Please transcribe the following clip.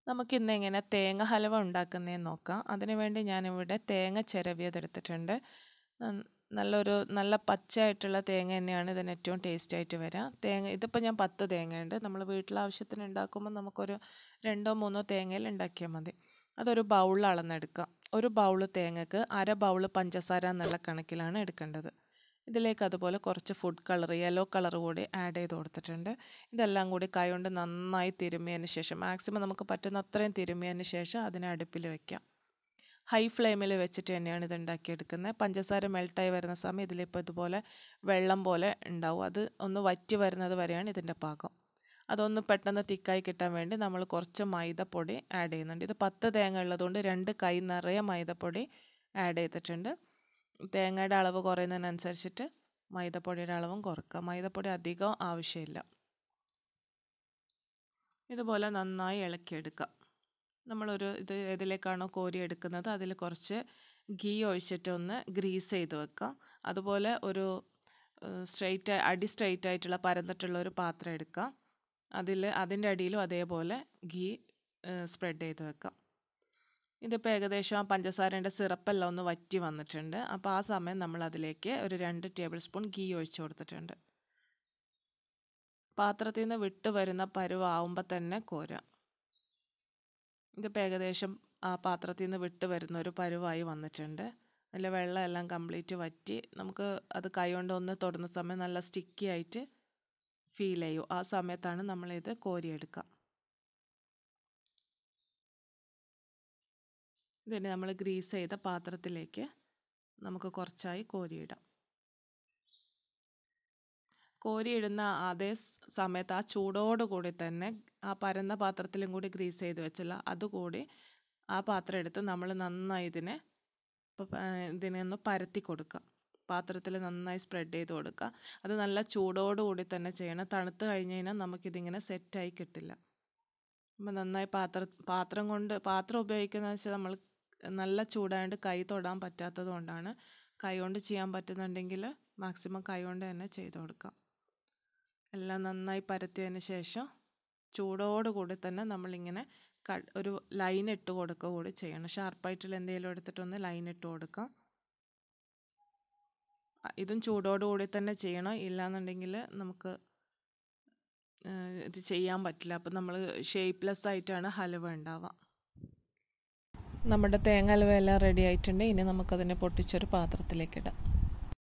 നമുക്കിന്ന് എങ്ങനെ തേങ്ങ ഹൽവ ഉണ്ടാക്കുന്നതെന്ന് നോക്കാം അതിന് വേണ്ടി ഞാനിവിടെ തേങ്ങ ചിരവിയതെടുത്തിട്ടുണ്ട് നന്ന- നല്ലൊരു നല്ല പച്ചയായിട്ടുള്ള തേങ്ങ തന്നെയാണ് ഇതിന് ഏറ്റവും ടേസ്റ്റ് ആയിട്ട് വരിക തേങ്ങ ഇതിപ്പോൾ ഞാൻ പത്ത് തേങ്ങയുണ്ട് നമ്മൾ വീട്ടിലാവശ്യത്തിന് ഉണ്ടാക്കുമ്പോൾ നമുക്കൊരു രണ്ടോ മൂന്നോ തേങ്ങയിൽ ഉണ്ടാക്കിയാൽ മതി അതൊരു ബൗളിൽ അളന്നെടുക്കാം ഒരു ബൗൾ തേങ്ങക്ക് അര ബൗൾ പഞ്ചസാര എന്നുള്ള കണക്കിലാണ് എടുക്കേണ്ടത് ഇതിലേക്ക് അതുപോലെ കുറച്ച് ഫുഡ് കളർ യെല്ലോ കളർ കൂടി ആഡ് ചെയ്ത് കൊടുത്തിട്ടുണ്ട് ഇതെല്ലാം കൂടി കൈകൊണ്ട് നന്നായി തിരുമ്മിയതിന് ശേഷം മാക്സിമം നമുക്ക് പറ്റുന്ന അത്രയും തിരുമ്മിയതിന് ശേഷം അതിനെ അടുപ്പിൽ വെക്കാം ഹൈ ഫ്ലെയിമിൽ വെച്ചിട്ട് തന്നെയാണ് ഇത് ഉണ്ടാക്കിയെടുക്കുന്നത് പഞ്ചസാര മെൽട്ടായി വരുന്ന സമയം ഇതിലിപ്പോൾ ഇതുപോലെ വെള്ളം പോലെ ഉണ്ടാവും അത് ഒന്ന് വറ്റി വരുന്നത് വരെയാണ് ഇതിൻ്റെ പാകം അതൊന്ന് പെട്ടെന്ന് തിക്കായി കിട്ടാൻ വേണ്ടി നമ്മൾ കുറച്ച് മൈദപ്പൊടി ആഡ് ചെയ്യുന്നുണ്ട് ഇത് പത്ത് തേങ്ങ ഉള്ളതുകൊണ്ട് രണ്ട് കൈ നിറയെ മൈദപ്പൊടി ആഡ് ചെയ്തിട്ടുണ്ട് തേങ്ങയുടെ അളവ് കുറയുന്നതിനനുസരിച്ചിട്ട് മൈദപ്പൊടിയുടെ അളവും കുറക്കുക മൈദപ്പൊടി അധികം ആവശ്യമില്ല ഇതുപോലെ നന്നായി ഇളക്കിയെടുക്കുക നമ്മളൊരു ഇത് ഏതിലേക്കാണോ കോരി എടുക്കുന്നത് അതിൽ കുറച്ച് ഗീ ഒഴിച്ചിട്ട് ഒന്ന് ഗ്രീസ് ചെയ്ത് വെക്കാം അതുപോലെ ഒരു സ്ട്രെയിറ്റ് അടി സ്ട്രെയിറ്റ് ആയിട്ടുള്ള പരന്നിട്ടുള്ള ഒരു പാത്രം എടുക്കാം അതിൽ അതിൻ്റെ അടിയിലും അതേപോലെ ഗീ സ്പ്രെഡ് ചെയ്ത് വെക്കാം ഇതിപ്പോൾ ഏകദേശം ആ പഞ്ചസാരേൻ്റെ സിറപ്പെല്ലാം ഒന്ന് വറ്റി വന്നിട്ടുണ്ട് അപ്പോൾ ആ സമയം നമ്മൾ അതിലേക്ക് ഒരു രണ്ട് ടേബിൾ സ്പൂൺ ഗീ ഒഴിച്ചു കൊടുത്തിട്ടുണ്ട് പാത്രത്തിൽ നിന്ന് വിട്ട് വരുന്ന പരുവാകുമ്പോൾ തന്നെ കോരാം ഇതിപ്പോൾ ഏകദേശം ആ പാത്രത്തിൽ നിന്ന് വിട്ട് വരുന്ന ഒരു പരുവായി വന്നിട്ടുണ്ട് അതിൽ വെള്ളം എല്ലാം കംപ്ലീറ്റ് വറ്റി നമുക്ക് അത് കൈകൊണ്ട് ഒന്ന് തൊടുന്ന സമയം നല്ല സ്റ്റിക്കി ആയിട്ട് ഫീൽ ചെയ്യും ആ സമയത്താണ് നമ്മളിത് കോരിയെടുക്കുക ഇതിനെ നമ്മൾ ഗ്രീസ് ചെയ്ത പാത്രത്തിലേക്ക് നമുക്ക് കുറച്ചായി കോരിയിടാം കോരിയിടുന്ന അതേ സമയത്ത് ആ ചൂടോടുകൂടി തന്നെ ആ പരന്ന പാത്രത്തിലും കൂടി ഗ്രീസ് ചെയ്ത് വെച്ചില്ല അതുകൂടി ആ പാത്രം എടുത്ത് നമ്മൾ നന്നായി ഇതിനെ ഇതിനെ ഒന്ന് പരത്തി കൊടുക്കുക പാത്രത്തിൽ നന്നായി സ്പ്രെഡ് ചെയ്ത് കൊടുക്കുക അത് നല്ല ചൂടോടുകൂടി തന്നെ ചെയ്യണം തണുത്ത് കഴിഞ്ഞ് കഴിഞ്ഞാൽ നമുക്കിതിങ്ങനെ സെറ്റായി കിട്ടില്ല അപ്പോൾ നന്നായി പാത്ര പാത്രം കൊണ്ട് പാത്രം ഉപയോഗിക്കുന്നത് വെച്ചാൽ നമ്മൾ നല്ല ചൂടായതുകൊണ്ട് കൈ തൊടാൻ പറ്റാത്തത് കൊണ്ടാണ് കൈ കൊണ്ട് ചെയ്യാൻ പറ്റുന്നുണ്ടെങ്കിൽ മാക്സിമം കൈ കൊണ്ട് തന്നെ ചെയ്ത് കൊടുക്കാം എല്ലാം നന്നായി പരത്തിയതിന് ശേഷം ചൂടോടുകൂടി തന്നെ നമ്മളിങ്ങനെ ക ഒരു ലൈൻ ഇട്ട് കൊടുക്കുക കൂടി ചെയ്യണം ഷാർപ്പായിട്ടുള്ള എന്തെങ്കിലും എടുത്തിട്ടൊന്ന് ലൈൻ ഇട്ട് കൊടുക്കാം ഇതും ചൂടോടുകൂടി തന്നെ ചെയ്യണം ഇല്ലാന്നുണ്ടെങ്കിൽ നമുക്ക് ഇത് ചെയ്യാൻ പറ്റില്ല അപ്പം നമ്മൾ ഷേപ്പ്ലെസ് ആയിട്ടാണ് ഹലുവ ഉണ്ടാവുക നമ്മുടെ തേങ്ങ ഹലുവ എല്ലാം റെഡി ആയിട്ടുണ്ട് ഇനി നമുക്കതിനെ പൊട്ടിച്ചൊരു പാത്രത്തിലേക്ക് ഇടാം